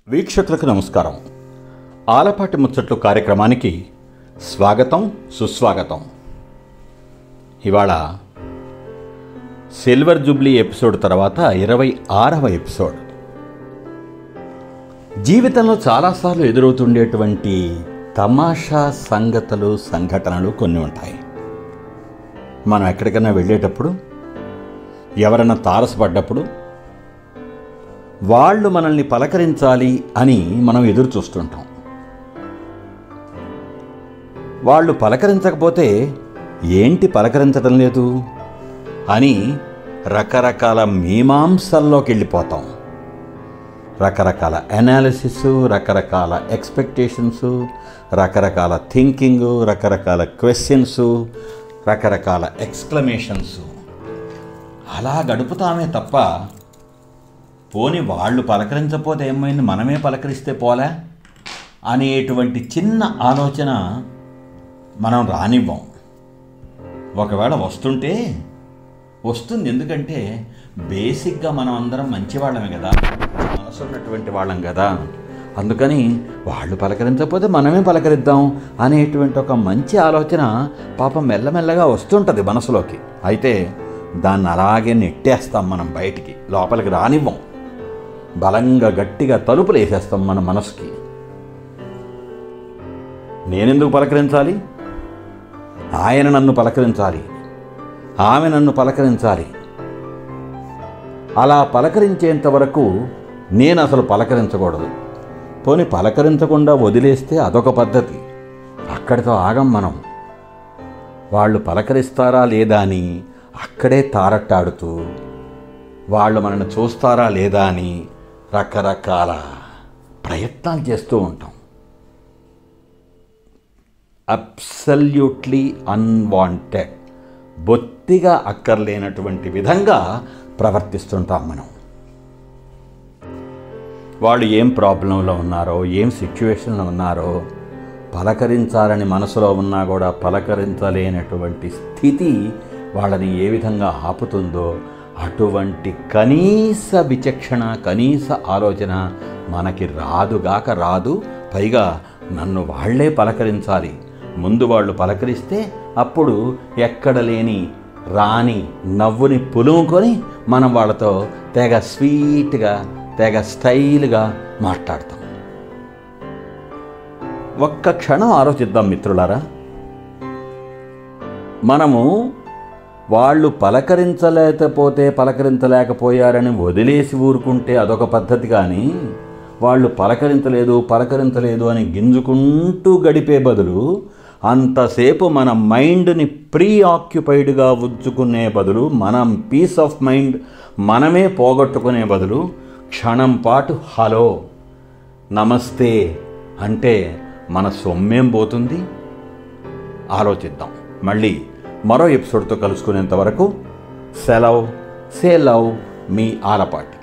వీక్షకులకు నమస్కారం ఆలపాటి ముచ్చట్లు కార్యక్రమానికి స్వాగతం సుస్వాగతం ఇవాళ సిల్వర్ జూబ్లీ ఎపిసోడ్ తర్వాత ఇరవై ఆరవ ఎపిసోడ్ జీవితంలో చాలాసార్లు ఎదురవుతుండేటువంటి తమాషా సంగతులు సంఘటనలు కొన్ని ఉంటాయి మనం ఎక్కడికైనా వెళ్ళేటప్పుడు ఎవరైనా తారసపడ్డప్పుడు వాళ్ళు మనల్ని పలకరించాలి అని మనం ఎదురు చూస్తుంటాం వాళ్ళు పలకరించకపోతే ఏంటి పలకరించడం లేదు అని రకరకాల మీమాంసల్లోకి వెళ్ళిపోతాం రకరకాల అనాలిసిస్ రకరకాల ఎక్స్పెక్టేషన్స్ రకరకాల థింకింగ్ రకరకాల క్వశ్చన్స్ రకరకాల ఎక్స్క్లమేషన్స్ అలా గడుపుతామే తప్ప పోని వాళ్ళు పలకరించకపోతే ఏమైంది మనమే పలకరిస్తే పోలే అనేటువంటి చిన్న ఆలోచన మనం రానివ్వం ఒకవేళ వస్తుంటే వస్తుంది ఎందుకంటే బేసిక్గా మనం అందరం మంచివాళ్ళమే కదా మనసు ఉన్నటువంటి వాళ్ళం కదా అందుకని వాళ్ళు పలకరించకపోతే మనమే పలకరిద్దాం అనేటువంటి ఒక మంచి ఆలోచన పాపం మెల్లమెల్లగా వస్తుంటుంది మనసులోకి అయితే దాన్ని అలాగే నెట్టేస్తాం మనం బయటికి లోపలికి రానివ్వం బలంగా గట్టిగా తలుపులు వేసేస్తాం మన మనసుకి నేనెందుకు పలకరించాలి ఆయన నన్ను పలకరించాలి ఆమె నన్ను పలకరించాలి అలా పలకరించేంత వరకు నేను అసలు పలకరించకూడదు పోని పలకరించకుండా వదిలేస్తే అదొక పద్ధతి అక్కడితో ఆగం మనం వాళ్ళు పలకరిస్తారా లేదా అని అక్కడే తారట్టాడుతూ వాళ్ళు మనల్ని చూస్తారా లేదా అని రకరకాల ప్రయత్నాలు చేస్తూ ఉంటాం అబ్సల్యూట్లీ అన్వాంటెడ్ బొత్తిగా అక్కర్లేనటువంటి విధంగా ప్రవర్తిస్తుంటాం మనం వాళ్ళు ఏం ప్రాబ్లంలో ఉన్నారో ఏం సిచ్యువేషన్లో ఉన్నారో పలకరించాలని మనసులో ఉన్నా కూడా పలకరించలేనటువంటి స్థితి వాళ్ళని ఏ విధంగా ఆపుతుందో అటువంటి కనీస విచక్షణ కనీస ఆలోచన మనకి రాదుగాక రాదు పైగా నన్ను వాళ్లే పలకరించాలి ముందు వాళ్ళు పలకరిస్తే అప్పుడు ఎక్కడ లేని రాని నవ్వుని పులుముకొని మనం వాళ్ళతో తెగ స్వీట్గా తెగ స్టైల్గా మాట్లాడతాం ఒక్క క్షణం ఆలోచిద్దాం మిత్రులారా మనము వాళ్ళు పలకరించలేకపోతే పలకరించలేకపోయారని వదిలేసి ఊరుకుంటే అదొక పద్ధతి కానీ వాళ్ళు పలకరించలేదు పలకరించలేదు అని గింజుకుంటూ గడిపే బదులు అంతసేపు మన మైండ్ని ప్రీ ఆక్యుపైడ్గా ఉంచుకునే బదులు మనం పీస్ ఆఫ్ మైండ్ మనమే పోగొట్టుకునే బదులు క్షణం పాటు హలో నమస్తే అంటే మన సొమ్మేం పోతుంది ఆలోచిద్దాం మళ్ళీ మరో ఎపిసోడ్తో కలుసుకునేంత వరకు సెలవ్ సే లవ్ మీ ఆలపాటి